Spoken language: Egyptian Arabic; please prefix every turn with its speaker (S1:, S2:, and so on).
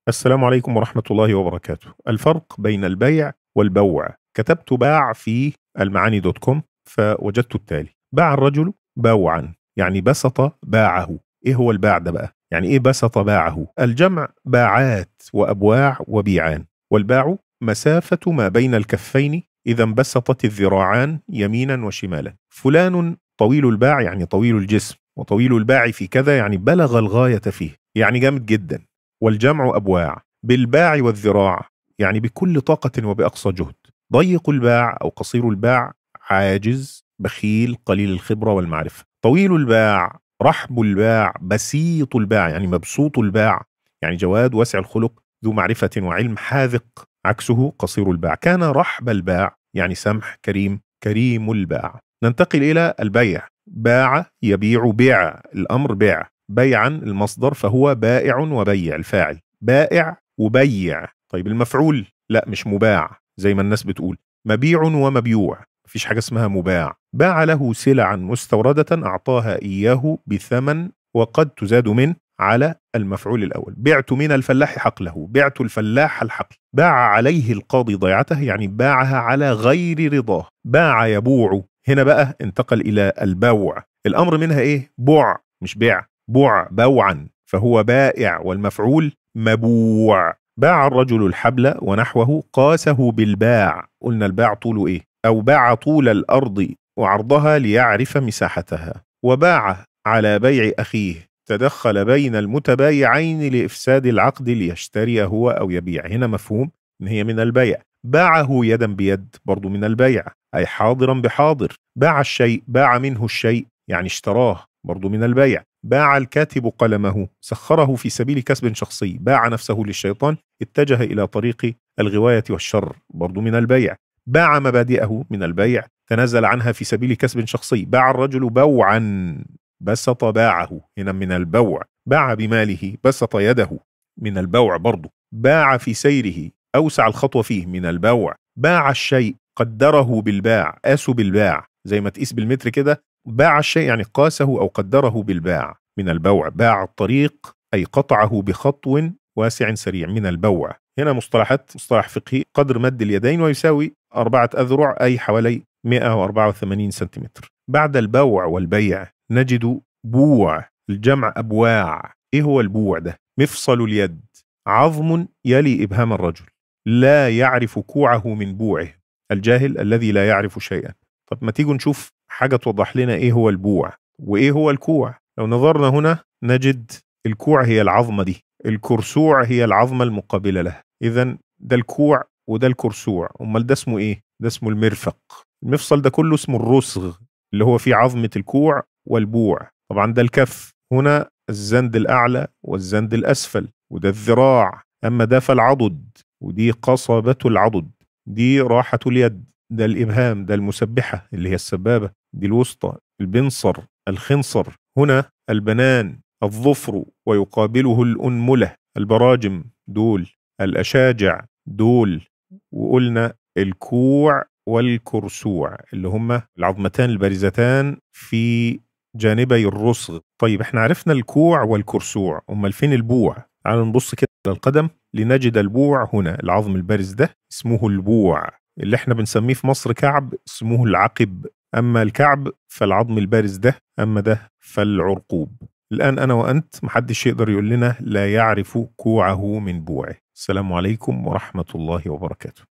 S1: السلام عليكم ورحمة الله وبركاته الفرق بين البيع والبوع كتبت باع في المعاني دوت كوم فوجدت التالي باع الرجل بوعا يعني بسط باعه ايه هو الباع ده بقى يعني ايه بسط باعه الجمع باعات وابواع وبيعان والباع مسافة ما بين الكفين إذا انبسطت الذراعان يمينا وشمالا فلان طويل الباع يعني طويل الجسم وطويل الباع في كذا يعني بلغ الغاية فيه يعني جامد جدا والجمع أبواع بالباع والذراع يعني بكل طاقة وبأقصى جهد ضيق الباع أو قصير الباع عاجز بخيل قليل الخبرة والمعرفة طويل الباع رحب الباع بسيط الباع يعني مبسوط الباع يعني جواد واسع الخلق ذو معرفة وعلم حاذق عكسه قصير الباع كان رحب الباع يعني سمح كريم كريم الباع ننتقل إلى البيع باع يبيع بيع الأمر بيع بيعا المصدر فهو بائع وبيع الفاعل بائع وبيع طيب المفعول لا مش مباع زي ما الناس بتقول مبيع ومبيوع مفيش حاجة اسمها مباع باع له سلعا مستوردة أعطاها إياه بثمن وقد تزاد من على المفعول الأول بعت من الفلاح حقله بعت الفلاح الحقل باع عليه القاضي ضيعته يعني باعها على غير رضاه باع يبوع هنا بقى انتقل إلى البوع الأمر منها إيه بوع مش بيع بوع بوعا فهو بائع والمفعول مبوع باع الرجل الحبل ونحوه قاسه بالباع قلنا الباع طوله إيه أو باع طول الأرض وعرضها ليعرف مساحتها وباع على بيع أخيه تدخل بين المتبايعين لإفساد العقد ليشتري هو أو يبيع هنا مفهوم إن هي من البيع باعه يدا بيد برضو من البيع أي حاضرا بحاضر باع الشيء باع منه الشيء يعني اشتراه برضو من البيع باع الكاتب قلمه سخره في سبيل كسب شخصي باع نفسه للشيطان اتجه إلى طريق الغواية والشر برضو من البيع باع مبادئه من البيع تنازل عنها في سبيل كسب شخصي باع الرجل بوعا بسط باعه هنا من البوع باع بماله بسط يده من البوع برضه باع في سيره أوسع الخطوة فيه من البوع باع الشيء قدره بالباع قاسه بالباع زي ما تقيس بالمتر كده باع الشيء يعني قاسه أو قدره بالباع من البوع باع الطريق أي قطعه بخطو واسع سريع من البوع هنا مصطلحات مصطلح فقهي قدر مد اليدين ويساوي أربعة أذرع أي حوالي 184 سنتيمتر بعد البوع والبيع نجد بوع الجمع أبواع إيه هو البوع ده؟ مفصل اليد عظم يلي إبهام الرجل لا يعرف كوعه من بوعه الجاهل الذي لا يعرف شيئا طب ما تيجوا نشوف حاجة توضح لنا إيه هو البوع وإيه هو الكوع لو نظرنا هنا نجد الكوع هي العظمة دي الكرسوع هي العظمة المقابلة له إذا ده الكوع وده الكرسوع أمال ده اسمه إيه؟ ده اسمه المرفق المفصل ده كله اسمه الرسغ اللي هو فيه عظمة الكوع والبوع طبعا ده الكف هنا الزند الأعلى والزند الأسفل وده الذراع أما ده فالعضد ودي قصبة العضد دي راحة اليد ده الإبهام ده المسبحة اللي هي السبابة دي الوسطى البنصر الخنصر هنا البنان الظفر ويقابله الأنملة البراجم دول الأشاجع دول وقلنا الكوع والكرسوع اللي هما العظمتان البارزتان في جانبي الرسغ طيب احنا عرفنا الكوع والكرسوع امال فين البوع تعالوا نبص كده على القدم لنجد البوع هنا العظم البارز ده اسمه البوع اللي احنا بنسميه في مصر كعب اسمه العقب اما الكعب فالعظم البارز ده اما ده فالعرقوب الان انا وانت محدش يقدر يقول لنا لا يعرف كوعه من بوعه السلام عليكم ورحمه الله وبركاته